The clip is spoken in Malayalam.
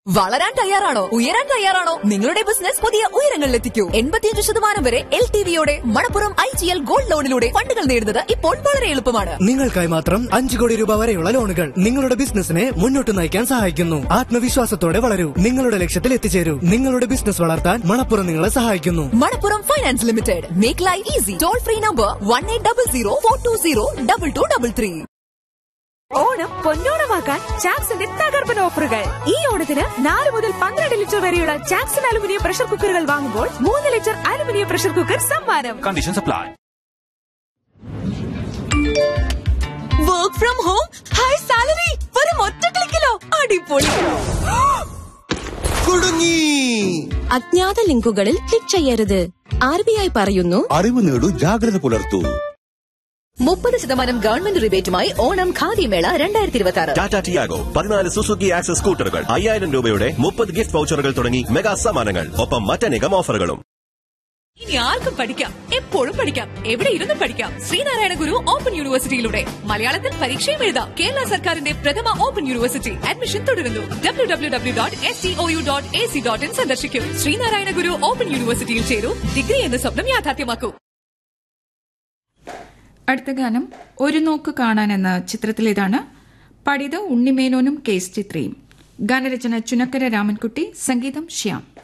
വളരാൻ തയ്യാറാണോ ഉയരാൻ തയ്യാറാണോ നിങ്ങളുടെ ബിസിനസ് പുതിയ ഉയരങ്ങളിലെത്തിക്കൂ എൺപത്തിയഞ്ച് ശതമാനം വരെ എൽ ടി വിയോടെ Manappuram I G L gold ലോണിലൂടെ ഫണ്ടുകൾ നേടുന്നത് ഇപ്പോൾ വളരെ എളുപ്പമാണ് നിങ്ങൾക്കായി മാത്രം അഞ്ചു കോടി രൂപ വരെയുള്ള ലോണുകൾ നിങ്ങളുടെ ബിസിനസിനെ മുന്നോട്ട് നയിക്കാൻ സഹായിക്കുന്നു ആത്മവിശ്വാസത്തോടെ വളരൂ നിങ്ങളുടെ ലക്ഷ്യത്തിൽ എത്തിച്ചേരൂ നിങ്ങളുടെ ബിസിനസ് വളർത്താൻ മണപ്പുറം നിങ്ങളെ സഹായിക്കുന്നു Manappuram finance limited make life easy toll free number one eight double zero four two zero double two double three Onam പൊന്നോണമാക്കാൻ ചാക്സിന്റെ തകർപ്പൻ ഓഫറുകൾ ഈ ഓണത്തിന് നാല് മുതൽ പന്ത്രണ്ട് ലിറ്റർ വരെയുള്ള ചാക്സൺ അലുമിനിയം പ്രഷർ കുക്കറുകൾ വാങ്ങുമ്പോൾ മൂന്ന് ലിറ്റർ അലുമിനിയം പ്രഷർ കുക്കർ സമ്മാനം Conditions apply. Work from home high salary വെറും ഒറ്റ ക്ലിക്കിലോ അടിപൊളി കുടുങ്ങി അജ്ഞാത ലിങ്കുകളിൽ ക്ലിക്ക് ചെയ്യരുത് ആർ ബി ഐ പറയുന്നു അറിവ് നേടൂ ജാഗ്രത പുലർത്തൂ മുപ്പത് ശതമാനം ഗവൺമെന്റ് റിബേറ്റുമായി ഓണം ഖാദി മേള രണ്ടായിരത്തി ഇരുപത്തി ആറ് ടാറ്റ ടിയാഗോ പതിനാല് സുസുക്കി ആക്സസ് സ്കൂട്ടറുകൾ അയ്യായിരം രൂപയുടെ മുപ്പത് ഗിഫ്റ്റ് വൗച്ചറുകൾ തുടങ്ങി മെഗാ സമ്മാനങ്ങൾ ഒപ്പം മറ്റനേകം ഓഫറുകളും ഇനി ആർക്കും പഠിക്കാം എപ്പോഴും പഠിക്കാം എവിടെ ഇരുന്നും പഠിക്കാം ശ്രീനാരായണ ഗുരു ഓപ്പൺ യൂണിവേഴ്സിറ്റിയിലൂടെ മലയാളത്തിൽ പരീക്ഷയും എഴുതാം കേരള സർക്കാരിന്റെ പ്രഥമ ഓപ്പൺ യൂണിവേഴ്സിറ്റി അഡ്മിഷൻ തുടരുന്നു W W W dot S T O U dot A C dot in സന്ദർശിക്കും ശ്രീനാരായണ ഗുരു ഓപ്പൺ യൂണിവേഴ്സിറ്റിയിൽ ചേരൂ ഡിഗ്രി എന്ന സ്വപ്നം യാഥാർത്ഥ്യമാക്കൂ അടുത്ത ഗാനം ഒരു നോക്ക് കാണാൻ എന്ന ചിത്രത്തിലേതാണ് പാടിയത് ഉണ്ണിമേനോനും കെ എസ് ചിത്രയും ഗാനരചന ചുനക്കര രാമൻകുട്ടി സംഗീതം ശ്യാം